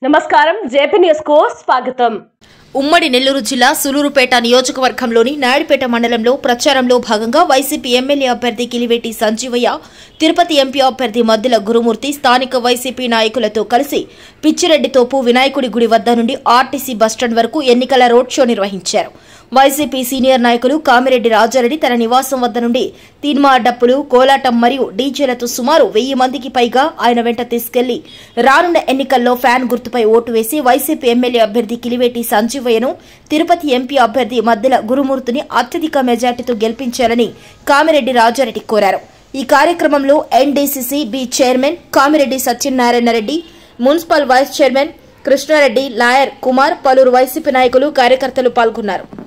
నమస్కారం JP news కు స్వాగతం ఉమ్మడి నెల్లూరు జిల్లా సులూరుపేట నియోజకవర్గంలోని నాయుడుపేట మండలంలో ప్రచారంలో భాగంగా వైసీపీ ఎమ్మెల్యే అభ్యర్థి కిలివేటి సంజీవయ్య తిరుపతి ఎంపీ అభ్యర్థి మద్దిల గురుమూర్తి స్థానిక వైసీపీ నాయకులతో కలిసి పిచ్చిరెడ్డితోపు వినాయకుడి గుడి వద్ద నుండి ఆర్టీసీ బస్టాండ్ వరకు ఎన్నికల రోడ్ షో నిర్వహించారు వైసీపీ సీనియర్ నాయకులు కామిరెడ్డి రాజారెడ్డి తన నివాసం వద్ద నుండి తీన్మా డప్పులు కోలాటం మరియు డీజేలతో సుమారు వెయ్యి మందికి పైగా ఆయన వెంట తీసుకెళ్లి రానున్న ఎన్నికల్లో ఫ్యాన్ గుర్తుపై ఓటు వేసి వైసీపీ ఎమ్మెల్యే అభ్యర్థి కిలివేటి సంజీవయ్యను తిరుపతి ఎంపీ అభ్యర్థి మద్దెల గురుమూర్తిని అత్యధిక మెజార్టీతో గెలిపించాలని కామిరెడ్డి రాజారెడ్డి కోరారు ఈ కార్యక్రమంలో NDCC B chairman Kamireddy Satyanarayana Reddy municipal vice chairman Krishna Reddy lawyer Kumar పలువురు వైసీపీ నాయకులు కార్యకర్తలు పాల్గొన్నారు